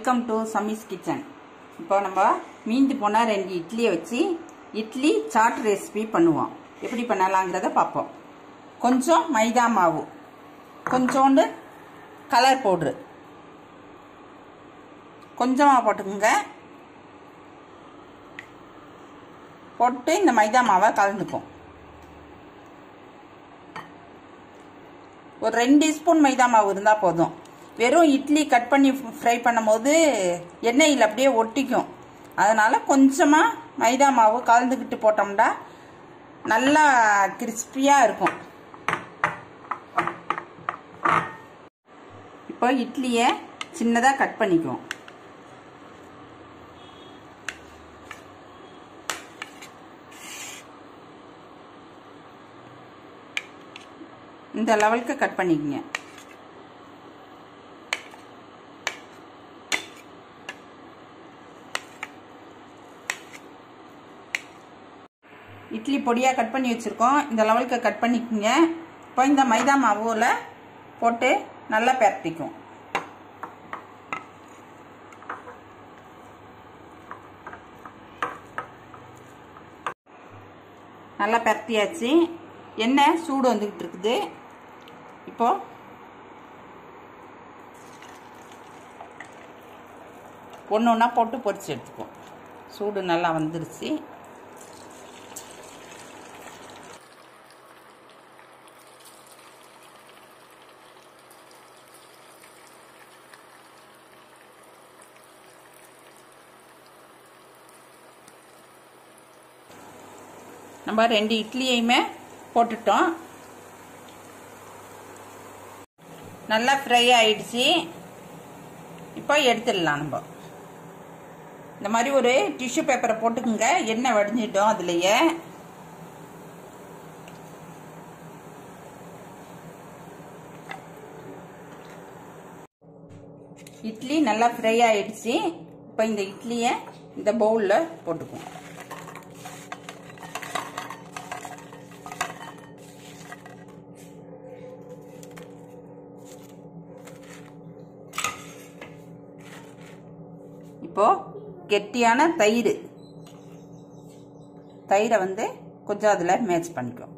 welcome to சமீஸ் kitchen இப்போ நம்ம மீந்து போனால் ரெண்டு இட்லியை வச்சு இட்லி சாட் ரெசிபி பண்ணுவோம் எப்படி பண்ணலாங்கிறத பார்ப்போம் கொஞ்சம் மைதா மாவு கொஞ்சோண்டு கலர் பவுட்ரு கொஞ்சமாக போட்டுக்கோங்க போட்டு இந்த மைதா மாவை கலந்துக்கும் ஒரு ரெண்டு ஸ்பூன் மைதா மாவு இருந்தால் போதும் வெறும் இட்லி கட் பண்ணி ஃப்ரை பண்ணும்போது எண்ணெயில் அப்படியே ஒட்டிக்கும் அதனால் கொஞ்சமாக மைதா மாவு கலந்துக்கிட்டு போட்டோம்னா நல்லா கிறிஸ்பியாக இருக்கும் இப்போ இட்லியை சின்னதாக கட் பண்ணிக்குவோம் இந்த லெவலுக்கு கட் பண்ணிக்கங்க இட்லி பொடியாக கட் பண்ணி வச்சுருக்கோம் இந்த லெவலுக்கு கட் பண்ணிக்கோங்க இப்போ இந்த மைதா மாவில் போட்டு நல்லா பரட்டிக்கும் நல்லா பரட்டியாச்சு எண்ணெய் சூடு வந்துக்கிட்டு இருக்குது இப்போ ஒன்று ஒன்றா போட்டு பொரிச்சு எடுத்துக்குவோம் சூடு நல்லா வந்துருச்சு நம்ம ரெண்டு இட்லியையுமே போட்டுட்டோம் நல்லா ஃப்ரை ஆயிடுச்சு இப்போ எடுத்துடலாம் நம்ம இந்த மாதிரி ஒரு டிஷ்யூ பேப்பரை போட்டுக்குங்க எண்ணெய் வடிஞ்சிட்டோம் அதுலேயே இட்லி நல்லா ஃப்ரை ஆயிடுச்சு இப்போ இந்த இட்லியை இந்த பவுலில் போட்டுக்குவோம் இப்போ கெட்டியான தயிர் தயிரை வந்து கொஞ்சம் அதில் மேட்ச் பண்ணிக்கும்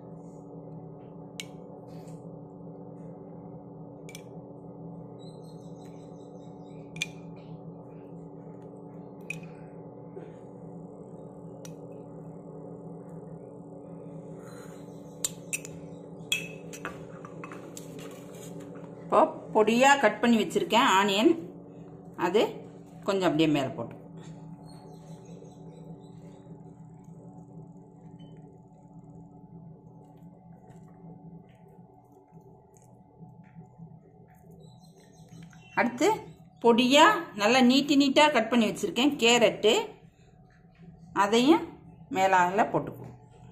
இப்போ பொடியாக கட் பண்ணி வச்சுருக்கேன் ஆனியன் அது கொஞ்சம் அப்படியே மேலே போட்டு அடுத்து பொடியாக நல்லா நீட்டி நீட்டாக கட் பண்ணி வச்சுருக்கேன் கேரட்டு அதையும் மேலாக போட்டுக்குவோம்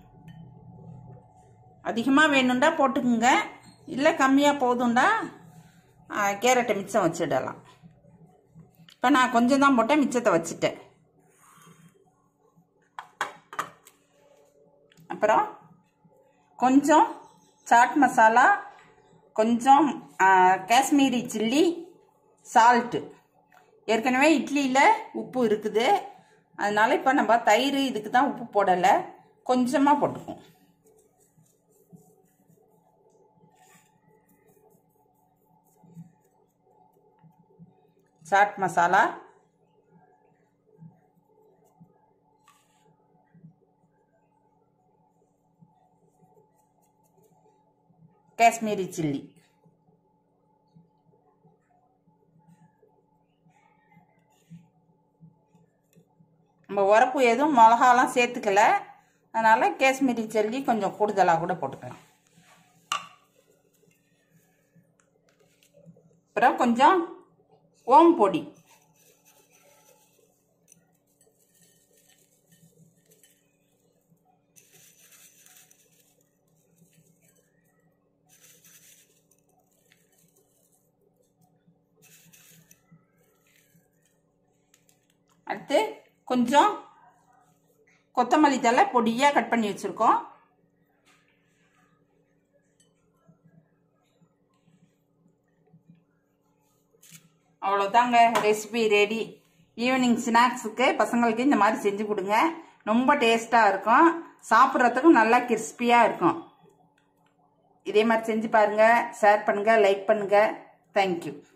அதிகமாக வேணுண்டா போட்டுக்குங்க இல்லை கம்மியாக போதுண்டா கேரட்டை மிச்சம் வச்சிடலாம் இப்போ நான் கொஞ்சம் தான் போட்டேன் மிச்சத்தை வச்சுட்டேன் அப்புறம் கொஞ்சம் சாட் மசாலா கொஞ்சம் காஷ்மீரி சில்லி சால்ட்டு ஏற்கனவே இட்லியில் உப்பு இருக்குது அதனால இப்போ நம்ம தயிர் இதுக்கு தான் உப்பு போடலை கொஞ்சமாக போட்டுக்குவோம் சாட் மசாலா காஷ்மீரி சில்லி நம்ம உரப்பு எதுவும் மிளகாலாம் சேர்த்துக்கல அதனால் காஷ்மீரி சில்லி கொஞ்சம் கூடுதலாக கூட போட்டுக்கலாம் அப்புறம் கொஞ்சம் ஓம் பொடி அடுத்து கொஞ்சம் கொத்தமல்லி தலை பொடியாக கட் பண்ணி வச்சுருக்கோம் அவ்வளோதாங்க ரெசிபி ரெடி ஈவினிங் ஸ்நாக்ஸுக்கு பசங்களுக்கு இந்த மாதிரி செஞ்சு கொடுங்க ரொம்ப டேஸ்ட்டாக இருக்கும் சாப்பிட்றதுக்கும் நல்லா கிறிஸ்பியாக இருக்கும் இதே மாதிரி செஞ்சு பாருங்கள் ஷேர் பண்ணுங்கள் லைக் பண்ணுங்கள் தேங்க்யூ